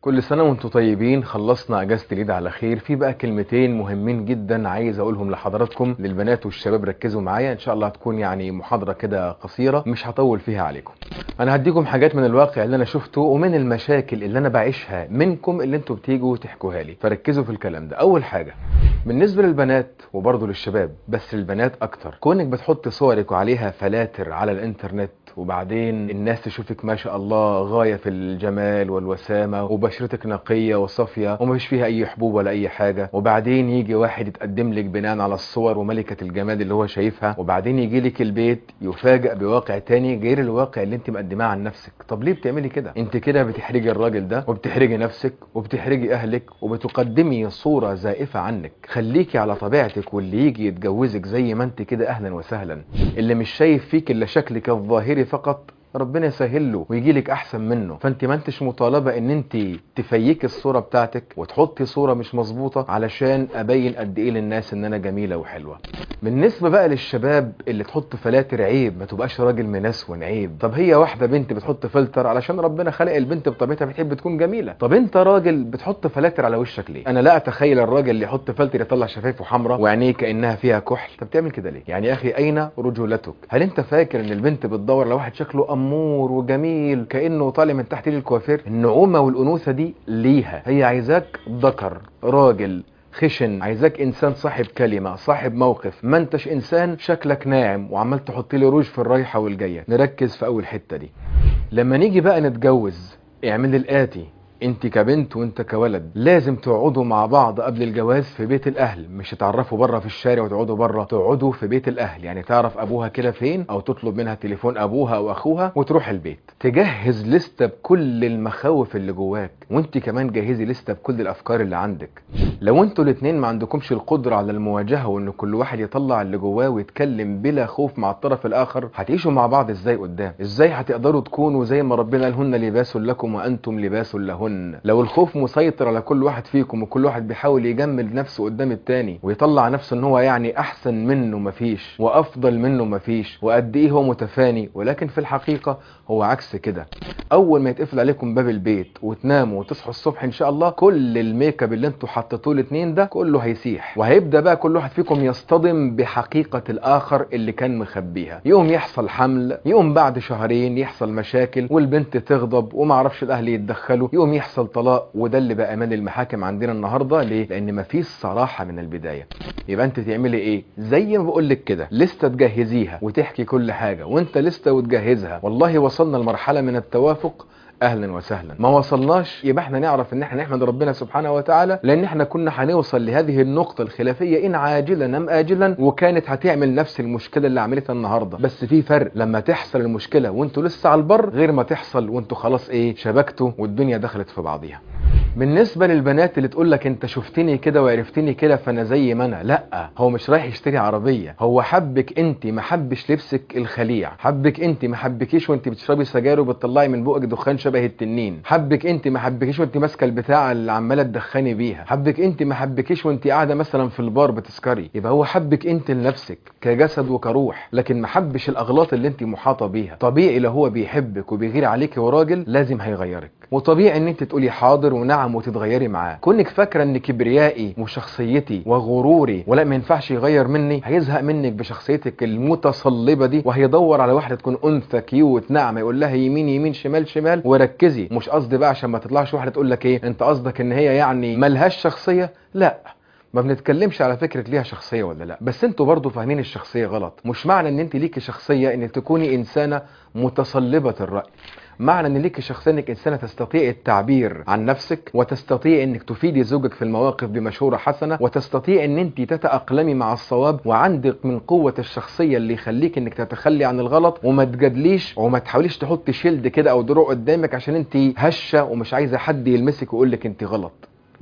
كل سنة وانتم طيبين خلصنا اجازة العيد على خير في بقى كلمتين مهمين جدا عايز اقولهم لحضراتكم للبنات والشباب ركزوا معايا ان شاء الله هتكون يعني محاضرة كده قصيرة مش هطول فيها عليكم انا هديكم حاجات من الواقع اللي انا شفته ومن المشاكل اللي انا بعيشها منكم اللي انتوا بتيجوا تحكوها لي فركزوا في الكلام ده اول حاجة بالنسبة للبنات وبرضه للشباب بس للبنات اكتر كونك بتحط صورك وعليها فلاتر على الانترنت وبعدين الناس تشوفك ما شاء الله غاية في الجمال والوسامة وبشرتك نقية وصافية ومفيش فيها اي حبوب ولا اي حاجة وبعدين يجي واحد يتقدم لك بناء على الصور وملكة الجمال اللي هو شايفها وبعدين يجي لك البيت يفاجئ بواقع تاني غير الواقع اللي انت مقدماه عن نفسك طب ليه بتعملي كده انت كده بتحرجي الراجل ده وبتحرجي نفسك وبتحرجي اهلك وبتقدمي صورة زائفة عنك خليكي على طبيعتك واللي يجي يتجوزك زي ما انت كده اهلا وسهلا اللي مش شايف فيك الا شكلك الظاهري فقط ربنا يسهل له ويجي لك احسن منه فانت ما انتش مطالبه ان انت تفيكي الصوره بتاعتك وتحطي صوره مش مظبوطه علشان ابين قد ايه للناس ان انا جميله وحلوه بالنسبه بقى للشباب اللي تحط فلاتر عيب ما تبقاش راجل منسون عيب طب هي واحده بنت بتحط فلتر علشان ربنا خلق البنت بطبيعتها بتحب تكون جميله طب انت راجل بتحط فلاتر على وشك ليه انا لا اتخيل الراجل اللي يحط فلتر يطلع شفايفه حمراء وعينيه كانها فيها كحل طب تعمل كده ليه يعني يا اخي اين رجولتك هل انت فاكر ان البنت بتدور على واحد شكله امور وجميل كانه طالع من تحت الكوافير النعومه والانوثه دي ليها هي عايزاك ذكر راجل خشن عايزاك انسان صاحب كلمه صاحب موقف ما انتش انسان شكلك ناعم وعمال تحط لي روج في الرايحه والجايه نركز في اول حته دي لما نيجي بقى نتجوز اعمل الاتي انت كبنت وانت كولد لازم تقعدوا مع بعض قبل الجواز في بيت الاهل مش تتعرفوا بره في الشارع وتقعدوا بره تقعدوا في بيت الاهل يعني تعرف ابوها كده فين او تطلب منها تليفون ابوها او اخوها وتروح البيت تجهز لستة بكل المخاوف اللي جواك وانت كمان جهزي لستة بكل الافكار اللي عندك لو انتوا الاتنين ما عندكمش القدرة على المواجهة وان كل واحد يطلع اللي جواه ويتكلم بلا خوف مع الطرف الاخر هتعيشوا مع بعض ازاي قدام ازاي هتقدروا تكونوا زي ما ربنا قالهن لباس لكم وانتم لباس لهن لو الخوف مسيطر على كل واحد فيكم وكل واحد بيحاول يجمل نفسه قدام التاني ويطلع نفسه ان هو يعني احسن منه مفيش وافضل منه مفيش وقد ايه هو متفاني ولكن في الحقيقة هو عكس كده اول ما يتقفل عليكم باب البيت وتناموا وتصحوا الصبح ان شاء الله كل الميك اب اللي انتوا حطيتوه الاتنين ده كله هيسيح وهيبدا بقى كل واحد فيكم يصطدم بحقيقة الاخر اللي كان مخبيها يوم يحصل حمل يوم بعد شهرين يحصل مشاكل والبنت تغضب وما عرفش الاهل يتدخلوا يوم يحصل طلاق وده اللي بقى امان المحاكم عندنا النهارده ليه لان مفيش صراحه من البدايه يبقى انت تعملي ايه زي ما بقول لك كده لسته تجهزيها وتحكي كل حاجه وانت لسته وتجهزها والله وصلنا لمرحله من التوافق اهلا وسهلا ما وصلناش يبقى احنا نعرف ان احنا نحمد ربنا سبحانه وتعالى لان احنا كنا هنوصل لهذه النقطة الخلافية ان عاجلا ام اجلا وكانت هتعمل نفس المشكلة اللي عملتها النهاردة بس في فرق لما تحصل المشكلة وانتوا لسه على البر غير ما تحصل وانتوا خلاص ايه شبكتوا والدنيا دخلت في بعضيها بالنسبة للبنات اللي تقول لك انت شفتني كده وعرفتني كده فانا زي ما انا لا هو مش رايح يشتري عربية هو حبك انت ما حبش لبسك الخليع حبك انت ما حبكيش وانت بتشربي سجاير وبتطلعي من بقك دخان شبه التنين حبك انت ما حبكيش وانت ماسكه البتاعه اللي عماله تدخني بيها حبك انت ما حبكيش وانت قاعده مثلا في البار بتسكري يبقى هو حبك انت لنفسك كجسد وكروح لكن ما حبش الاغلاط اللي انت محاطه بيها طبيعي لو هو بيحبك وبيغير عليك وراجل لازم هيغيرك وطبيعي ان انت تقولي حاضر ونعم وتتغيري معاه كونك فاكره ان كبريائي وشخصيتي وغروري ولا ما ينفعش يغير مني هيزهق منك بشخصيتك المتصلبه دي وهيدور على واحده تكون انثى كيوت ناعمه يقول لها يمين يمين شمال شمال وركزي مش قصدي بقى عشان ما تطلعش واحده تقول لك ايه انت قصدك ان هي يعني ملهاش شخصيه لا ما بنتكلمش على فكرة ليها شخصية ولا لا بس انتوا برضو فاهمين الشخصية غلط مش معنى ان انت ليكي شخصية انك تكوني انسانة متصلبة الرأي معنى ان ليكي شخصية انك انسانة تستطيع التعبير عن نفسك وتستطيع انك تفيدي زوجك في المواقف بمشورة حسنة وتستطيع ان انت تتأقلمي مع الصواب وعندك من قوة الشخصية اللي يخليك انك تتخلي عن الغلط وما تجادليش وما تحاوليش تحطي شيلد كده او دروع قدامك عشان انت هشة ومش عايزة حد يلمسك ويقول لك انت غلط لا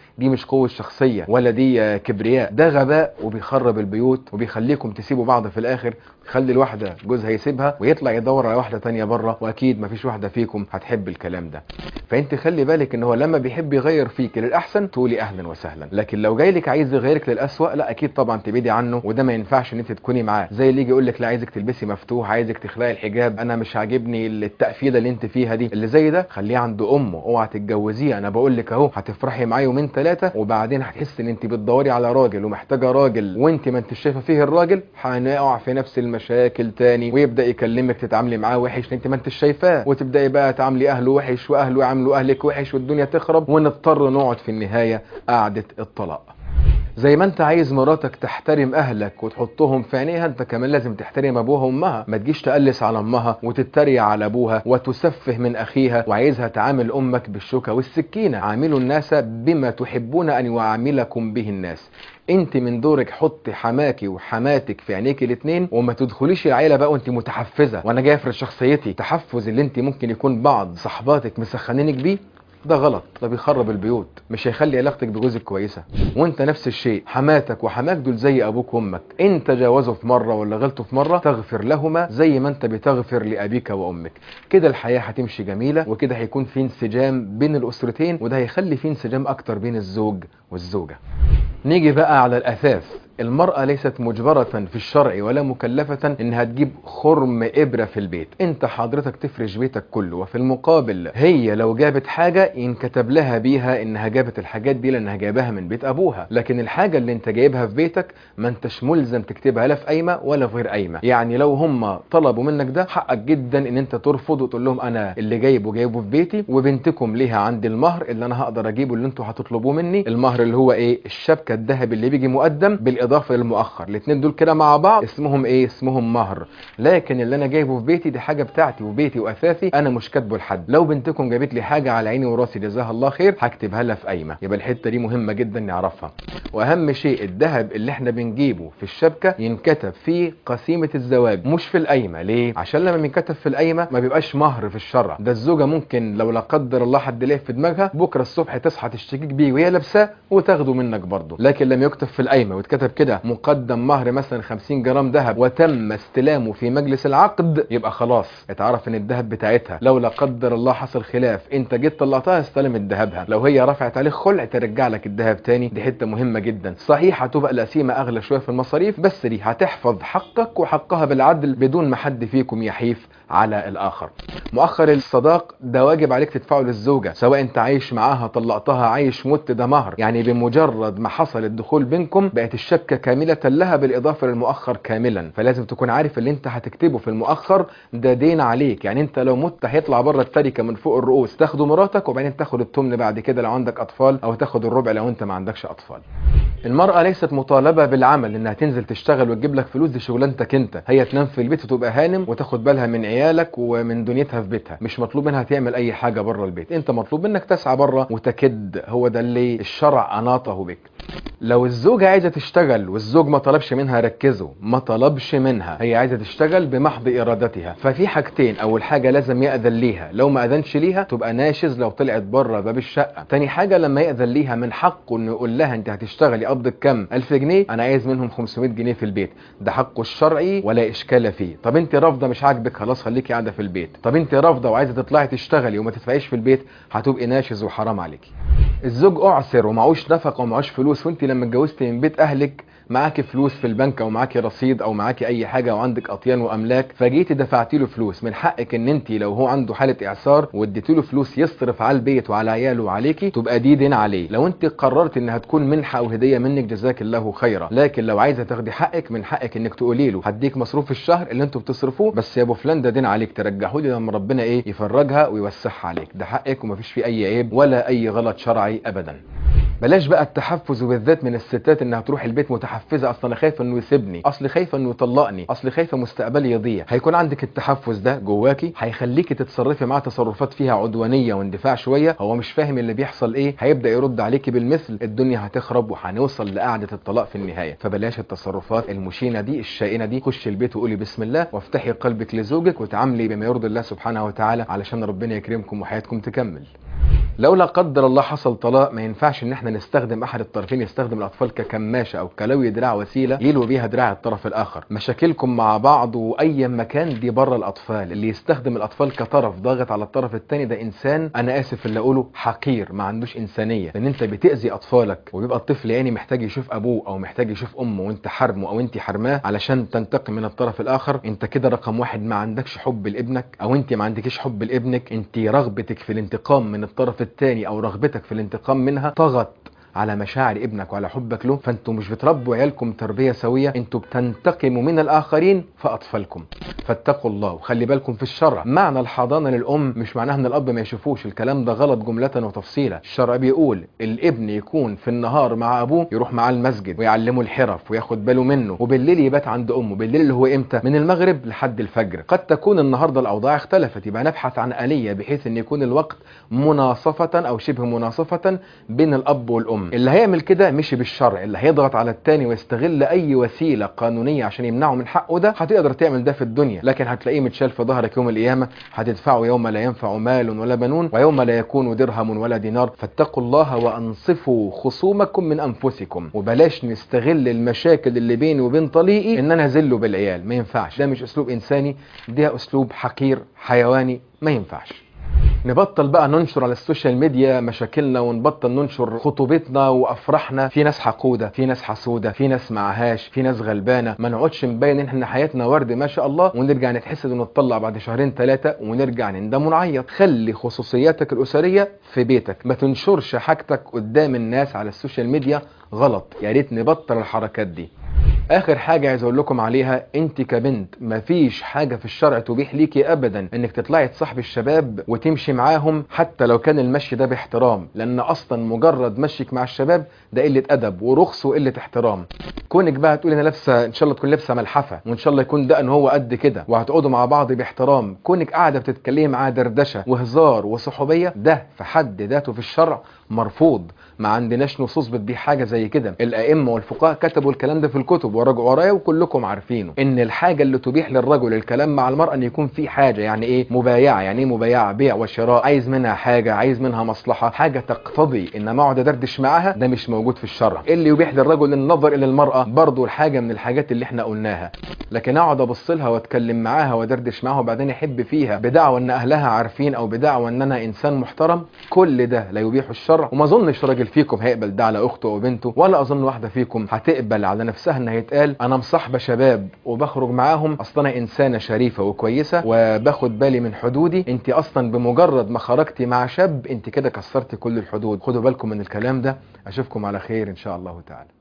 دي مش قوه شخصيه ولا دي آه، كبرياء ده غباء وبيخرب البيوت وبيخليكم تسيبوا بعض في الاخر خلي الواحده جوزها يسيبها ويطلع يدور على واحده تانية بره واكيد مفيش واحده فيكم هتحب الكلام ده فانت خلي بالك ان هو لما بيحب يغير فيك للاحسن تقولي اهلا وسهلا لكن لو جاي لك عايز يغيرك للاسوأ لا اكيد طبعا تبعدي عنه وده ما ينفعش ان انت تكوني معاه زي اللي يجي يقول لك لا عايزك تلبسي مفتوح عايزك تخلعي الحجاب انا مش عاجبني التأفيده اللي انت فيها دي اللي زي ده خليه عند امه اوعى تتجوزيه انا بقول لك اهو هتفرحي معاه يومين ثلاثه وبعدين هتحسي ان انت بتدوري على راجل ومحتاجه راجل وانت ما انت شايفه فيه الراجل هنقع في نفس المشاكل تاني ويبدا يكلمك تتعاملي معاه وحش انت ما انت شايفاه وتبداي بقى تعاملي اهله وحش واهله يعاملوا اهلك وحش والدنيا تخرب ونضطر نقعد في النهايه قعده الطلاق زي ما انت عايز مراتك تحترم اهلك وتحطهم في عينيها انت كمان لازم تحترم ابوها وامها ما تجيش تقلس على امها وتتريق على ابوها وتسفه من اخيها وعايزها تعامل امك بالشوكه والسكينه عاملوا الناس بما تحبون ان يعاملكم به الناس انت من دورك حطي حماكي وحماتك في عينيك الاثنين وما تدخليش العيله بقى وانت متحفزه وانا جاي افرض شخصيتي تحفز اللي انت ممكن يكون بعض صحباتك مسخنينك بيه ده غلط ده بيخرب البيوت مش هيخلي علاقتك بجوزك كويسه وانت نفس الشيء حماتك وحماك دول زي ابوك وامك ان تجاوزوا في مره ولا غلطوا في مره تغفر لهما زي ما انت بتغفر لابيك وامك كده الحياه هتمشي جميله وكده هيكون في انسجام بين الاسرتين وده هيخلي في انسجام اكتر بين الزوج والزوجه نيجي بقى على الاثاث المرأة ليست مجبرة في الشرع ولا مكلفة انها تجيب خرم ابرة في البيت انت حضرتك تفرش بيتك كله وفي المقابل هي لو جابت حاجة ينكتب لها بيها انها جابت الحاجات دي لانها جايباها من بيت ابوها لكن الحاجة اللي انت جايبها في بيتك ما انتش ملزم تكتبها لا في قايمة ولا في غير قايمة يعني لو هم طلبوا منك ده حقك جدا ان انت ترفض وتقول لهم انا اللي جايبه جايبه في بيتي وبنتكم ليها عندي المهر اللي انا هقدر اجيبه اللي انتوا هتطلبوه مني المهر اللي هو ايه الشبكة الذهب اللي بيجي مقدم بالاضافة للمؤخر الاثنين دول كده مع بعض اسمهم ايه اسمهم مهر لكن اللي انا جايبه في بيتي دي حاجة بتاعتي وبيتي واثاثي انا مش كاتبه لحد لو بنتكم جابت لي حاجة على عيني وراسي جزاها الله خير هكتبها لها في قايمة يبقى الحتة دي مهمة جدا نعرفها واهم شيء الذهب اللي احنا بنجيبه في الشبكة ينكتب في قسيمة الزواج مش في القايمة ليه عشان لما بينكتب في القايمة ما بيبقاش مهر في الشرع ده الزوجة ممكن لو لا قدر الله حد ليه في دماغها بكرة الصبح تصحى تشتكيك بيه وهي لابساه وتاخده منك برضه لكن لما يكتب في القايمة ويتكتب كده مقدم مهر مثلا 50 جرام ذهب وتم استلامه في مجلس العقد يبقى خلاص اتعرف ان الذهب بتاعتها لو لا قدر الله حصل خلاف انت جيت طلعتها استلمت ذهبها لو هي رفعت عليك خلع ترجع لك الذهب تاني دي حته مهمه جدا صحيح هتبقى القسيمه اغلى شويه في المصاريف بس دي هتحفظ حقك وحقها بالعدل بدون ما حد فيكم يحيف على الاخر مؤخر الصداق ده واجب عليك تدفعه للزوجه سواء انت عايش معاها طلقتها عايش مت ده مهر يعني بمجرد ما حصل الدخول بينكم بقت الشبكه كامله لها بالاضافه للمؤخر كاملا فلازم تكون عارف اللي انت هتكتبه في المؤخر ده دين عليك يعني انت لو مت هيطلع بره التركه من فوق الرؤوس تاخده مراتك وبعدين تاخد التمن بعد كده لو عندك اطفال او تاخد الربع لو انت ما عندكش اطفال المرأة ليست مطالبة بالعمل انها تنزل تشتغل وتجيب لك فلوس دي شغلانتك انت هي تنام في البيت وتبقى هانم وتاخد بالها من عيالك ومن دنيتها في بيتها مش مطلوب منها تعمل اي حاجة بره البيت انت مطلوب منك تسعى بره وتكد هو ده اللي الشرع اناطه بك لو الزوجة عايزة تشتغل والزوج ما طلبش منها ركزوا ما طلبش منها هي عايزة تشتغل بمحض ارادتها ففي حاجتين اول حاجة لازم يأذن ليها لو ما اذنش ليها تبقى ناشز لو طلعت بره باب الشقة تاني حاجة لما يأذن ليها من حقه انه يقول لها انت هتشتغلي قبضك كام 1000 جنيه انا عايز منهم 500 جنيه في البيت ده حقه الشرعي ولا اشكال فيه طب انت رافضه مش عاجبك خلاص خليكي قاعده في البيت طب انت رافضه وعايزه تطلعي تشتغلي وما تدفعيش في البيت هتبقي ناشز وحرام عليكي الزوج اعسر ومعوش نفقه ومعوش فلوس وانت لما اتجوزتي من بيت اهلك معاكي فلوس في البنك او معاكي رصيد او معاكي اي حاجه وعندك اطيان واملاك فجيتي دفعتي له فلوس من حقك ان انت لو هو عنده حاله اعسار واديتي له فلوس يصرف على البيت وعلى عياله وعليكي تبقى دي دين عليه لو انت قررت انها تكون منحه او هديه منك جزاك الله خيرا لكن لو عايزه تاخدي حقك من حقك انك تقولي له هديك مصروف الشهر اللي انتوا بتصرفوه بس يا ابو فلان ده دين عليك ترجعه لي لما ربنا ايه يفرجها ويوسعها عليك ده حقك ومفيش فيه اي عيب ولا اي غلط شرعي ابدا بلاش بقى التحفز وبالذات من الستات انها تروح البيت متحفزه اصل انا خايفه انه يسيبني اصل خايفه انه يطلقني اصل خايفه مستقبلي يضيع هيكون عندك التحفز ده جواكي هيخليكي تتصرفي مع تصرفات فيها عدوانيه واندفاع شويه هو مش فاهم اللي بيحصل ايه هيبدا يرد عليكي بالمثل الدنيا هتخرب وهنوصل لقعده الطلاق في النهايه فبلاش التصرفات المشينه دي الشائنه دي خشي البيت وقولي بسم الله وافتحي قلبك لزوجك وتعاملي بما يرضي الله سبحانه وتعالى علشان ربنا يكرمكم وحياتكم تكمل لو لا قدر الله حصل طلاق ما ينفعش ان احنا نستخدم احد الطرفين يستخدم الاطفال ككماشه او كلوي دراع وسيله يلوي بيها دراع الطرف الاخر مشاكلكم مع بعض واي مكان دي بره الاطفال اللي يستخدم الاطفال كطرف ضاغط على الطرف الثاني ده انسان انا اسف اللي اقوله حقير ما عندوش انسانيه لان انت بتاذي اطفالك وبيبقى الطفل يعني محتاج يشوف ابوه او محتاج يشوف امه وانت حرمه او انت حرماه علشان تنتقم من الطرف الاخر انت كده رقم واحد ما عندكش حب لابنك او انت ما عندكيش حب لابنك انت رغبتك في الانتقام من الطرف الثاني او رغبتك في الانتقام منها طغت على مشاعر ابنك وعلى حبك له فانتوا مش بتربوا عيالكم تربيه سويه انتوا بتنتقموا من الاخرين في اطفالكم فاتقوا الله وخلي بالكم في الشرع معنى الحضانه للام مش معناها ان الاب ما يشوفوش الكلام ده غلط جمله وتفصيلا الشرع بيقول الابن يكون في النهار مع ابوه يروح معاه المسجد ويعلمه الحرف وياخد باله منه وبالليل يبات عند امه بالليل اللي هو امتى من المغرب لحد الفجر قد تكون النهارده الاوضاع اختلفت يبقى نبحث عن اليه بحيث ان يكون الوقت مناصفه او شبه مناصفه بين الاب والام اللي هيعمل كده مشي بالشرع اللي هيضغط على التاني ويستغل اي وسيله قانونيه عشان يمنعه من حقه ده هتقدر تعمل ده في الدنيا لكن هتلاقيه متشال في ظهرك يوم القيامه هتدفعه يوم لا ينفع مال ولا بنون ويوم لا يكون درهم ولا دينار فاتقوا الله وانصفوا خصومكم من انفسكم وبلاش نستغل المشاكل اللي بيني وبين طليقي ان انا اذله بالعيال ما ينفعش ده مش اسلوب انساني ده اسلوب حقير حيواني ما ينفعش نبطل بقى ننشر على السوشيال ميديا مشاكلنا ونبطل ننشر خطوبتنا وافراحنا في ناس حقوده في ناس حسوده في ناس معهاش في ناس غلبانه ما نقعدش نبين ان احنا حياتنا ورد ما شاء الله ونرجع نتحسد ونطلع بعد شهرين ثلاثه ونرجع نندم ونعيط خلي خصوصياتك الاسريه في بيتك ما تنشرش حاجتك قدام الناس على السوشيال ميديا غلط يا ريت نبطل الحركات دي اخر حاجه عايز اقول لكم عليها انت كبنت مفيش حاجه في الشرع تبيح ليكي ابدا انك تطلعي تصاحبي الشباب وتمشي معاهم حتى لو كان المشي ده باحترام لان اصلا مجرد مشيك مع الشباب ده قله ادب ورخص وقله احترام كونك بقى تقولي انا لابسه ان شاء الله تكون لابسه ملحفه وان شاء الله يكون دقن هو قد كده وهتقعدوا مع بعض باحترام كونك قاعده بتتكلمي معاه دردشه وهزار وصحوبيه ده في حد ذاته في الشرع مرفوض ما عندناش نصوص بتبيح حاجه زي كده الائمه والفقهاء كتبوا الكلام ده في الكتب وراجعوا ورايا وكلكم عارفينه ان الحاجه اللي تبيح للرجل الكلام مع المراه ان يكون في حاجه يعني ايه مبايعه يعني ايه مبايعه بيع وشراء عايز منها حاجه عايز منها مصلحه حاجه تقتضي ان ما اقعد ادردش معاها ده مش موجود في الشرع اللي يبيح للرجل النظر الى المراه برضه الحاجه من الحاجات اللي احنا قلناها لكن اقعد ابص لها واتكلم معاها وادردش معاها وبعدين احب فيها بدعوى ان اهلها عارفين او بدعوى ان انا انسان محترم كل ده لا يبيح الشرع وما اظنش راجل فيكم هيقبل ده على اخته او بنته ولا اظن واحده فيكم هتقبل على نفسها ان هيتقال انا مصاحبه شباب وبخرج معاهم اصلا انا انسانه شريفه وكويسه وباخد بالي من حدودي انت اصلا بمجرد ما خرجتي مع شاب انت كده كسرتي كل الحدود خدوا بالكم من الكلام ده اشوفكم على خير ان شاء الله تعالى